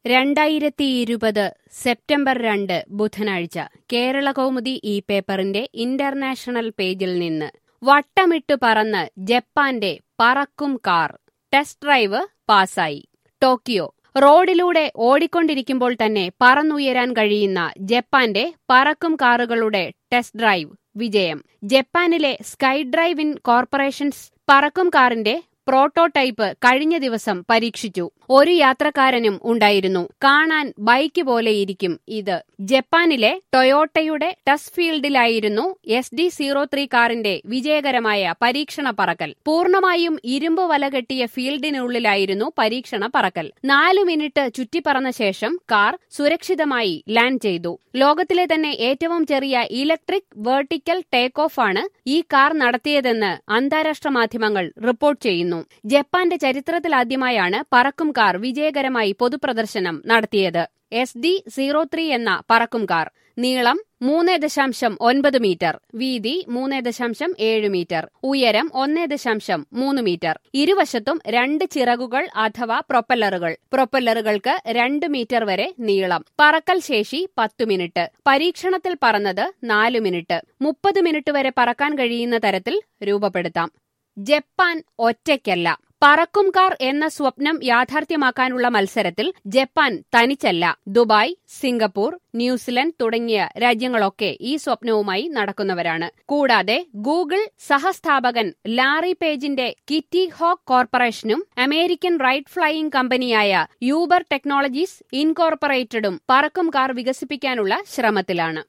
രണ്ടായിരത്തി ഇരുപത് സെപ്റ്റംബർ രണ്ട് ബുധനാഴ്ച കേരള കൗമുദി ഈ പേപ്പറിന്റെ ഇന്റർനാഷണൽ പേജിൽ നിന്ന് വട്ടമിട്ടു പറന്ന് ജപ്പാന്റെ പറക്കും കാർ ടെസ്റ്റ് ഡ്രൈവ് പാസായി ടോക്കിയോ റോഡിലൂടെ ഓടിക്കൊണ്ടിരിക്കുമ്പോൾ തന്നെ പറന്നുയരാൻ കഴിയുന്ന ജപ്പാന്റെ പറക്കും കാറുകളുടെ ടെസ്റ്റ് ഡ്രൈവ് വിജയം ജപ്പാനിലെ സ്കൈ ഡ്രൈവ് ഇൻ കോർപ്പറേഷൻസ് പറക്കും കാറിന്റെ പ്രോട്ടോടൈപ്പ് കഴിഞ്ഞ ദിവസം പരീക്ഷിച്ചു ഒരു യാത്രക്കാരനും ഉണ്ടായിരുന്നു കാണാൻ ബൈക്ക് പോലെയിരിക്കും ഇത് ജപ്പാനിലെ ടൊയോട്ടയുടെ ടസ് ഫീൽഡിലായിരുന്നു എസ് ഡി സീറോ ത്രീ കാറിന്റെ വിജയകരമായ പരീക്ഷണ പറക്കൽ പൂർണ്ണമായും ഇരുമ്പ് വല കെട്ടിയ ഫീൽഡിനുള്ളിലായിരുന്നു പരീക്ഷണ പറക്കൽ നാലു മിനിറ്റ് ചുറ്റിപ്പറന്ന ശേഷം കാർ സുരക്ഷിതമായി ലാൻഡ് ചെയ്തു ലോകത്തിലെ തന്നെ ഏറ്റവും ചെറിയ ഇലക്ട്രിക് വേർട്ടിക്കൽ ടേക്ക് ഓഫ് ആണ് ഈ കാർ നടത്തിയതെന്ന് അന്താരാഷ്ട്ര മാധ്യമങ്ങൾ റിപ്പോർട്ട് ചെയ്യുന്നു ജപ്പാന്റെ ചരിത്രത്തിലാദ്യമായാണ് പറക്കും കാർ വിജയകരമായി പൊതുപ്രദർശനം നടത്തിയത് എസ് ഡി സീറോ ത്രീ എന്ന പറക്കും കാർ നീളം മൂന്ന് ദശാംശം ഒൻപത് മീറ്റർ വീതി മൂന്ന് ദശാംശം ഏഴ് മീറ്റർ ഉയരം ഒന്ന് ദശാംശം മൂന്ന് മീറ്റർ ഇരുവശത്തും രണ്ട് ചിറകുകൾ അഥവാ പ്രൊപ്പല്ലറുകൾ പ്രൊപ്പല്ലറുകൾക്ക് രണ്ട് മീറ്റർ വരെ നീളം പറക്കൽ ശേഷി പത്തു മിനിറ്റ് പരീക്ഷണത്തിൽ പറന്നത് നാലു മിനിറ്റ് മുപ്പത് മിനിറ്റ് വരെ പറക്കാൻ കഴിയുന്ന തരത്തിൽ രൂപപ്പെടുത്താം ജപ്പാൻ ഒറ്റയ്ക്കല്ല പറക്കും കാർ എന്ന സ്വപ്നം യാഥാർത്ഥ്യമാക്കാനുള്ള മത്സരത്തിൽ ജപ്പാൻ തനിച്ചല്ല ദുബായ് സിംഗപ്പൂർ ന്യൂസിലൻഡ് തുടങ്ങിയ രാജ്യങ്ങളൊക്കെ ഈ സ്വപ്നവുമായി നടക്കുന്നവരാണ് കൂടാതെ ഗൂഗിൾ സഹസ്ഥാപകൻ ലാറി പേജിന്റെ കിറ്റി ഹോക്ക് കോർപ്പറേഷനും അമേരിക്കൻ റൈറ്റ് ഫ്ലൈയിംഗ് കമ്പനിയായ യൂബർ ടെക്നോളജീസ് ഇൻകോർപ്പറേറ്റഡും പറക്കും കാർ വികസിപ്പിക്കാനുള്ള ശ്രമത്തിലാണ്